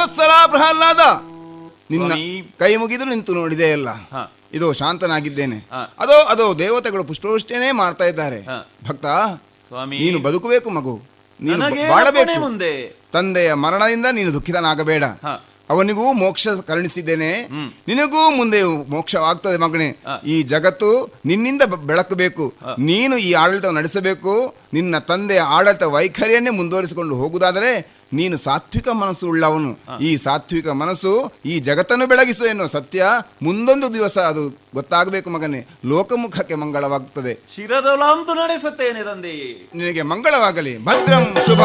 ವತ್ಸಲ ಪ್ರಹ್ಲಾದ ನಿನ್ನ ಸ್ವಾಮಿ. ಕೈ ಮುಗಿದು ನಿಂತು ನೋಡಿದೆ ಅಲ್ಲ ಹ. ಇದು ಶಾಂತನಾಗಿದ್ದೇನೆ ಹ. ಅದೋ ಅದೋ ದೇವತೆಗಳು ಪುಷ್ಪವೃಷ್ಟಿಯೇ ಮಾಡ್ತಾ ಇದ್ದಾರೆ ಹ. ಭಕ್ತ ಸ್ವಾಮಿ ನೀನು ಬದುಕಬೇಕು ಮಗು ನೀನು ನನಗೆ ಬಾಳಬೇಕು ಮುಂದೆ ತಂದೆಯ ಮರಣದಿಂದ ನೀನು ದುಃಖಿತನಾಗಬೇಡ ಹ. ಅವನಿಗೂ ಮೋಕ್ಷ ಕರುಣಿಸಿದ್ದೇನೆ ಹ್ಮ್. ನಿನಗೂ ಮುಂದೆ ಮೋಕ್ಷವಾಗ್ತದೆ ಮಗನೇ ಹ. ಈ ಜಗತ್ತು ನಿನ್ನಿಂದ ಬ- ಬೆಳಕಬೇಕು ನೀನು ಈ ಆಡಳಿತ ನಡೆಸಬೇಕು ನಿನ್ನ ತಂದೆಯ ಆಡಳಿತ ವೈಖರಿಯನ್ನೇ ಮುಂದುವರಿಸಿಕೊಂಡು ಹೋಗುವುದಾದರೆ ನೀನು ಸಾತ್ವಿಕ ಮನಸ್ಸು ಉಳ್ಳವನು ಈ ಸಾತ್ವಿಕ ಮನಸ್ಸು ಈ ಜಗತ್ತನ್ನು ಬೆಳಗಿಸು ಎನ್ನುವ ಸತ್ಯ ಮುಂದೊಂದು ದಿವಸ ಅದು ಗೊತ್ತಾಗಬೇಕು ಮಗನೇ ಲೋಕಮುಖಕ್ಕೆ ಮಂಗಳವಾಗುತ್ತದೆ ಶಿರದೊಲಾಂತು ನಡೆಸುತ್ತೇನೆ ತಂದೆ ನಿನಗೆ ಮಂಗಳವಾಗಲಿ ಭದ್ರಂ ಶುಭ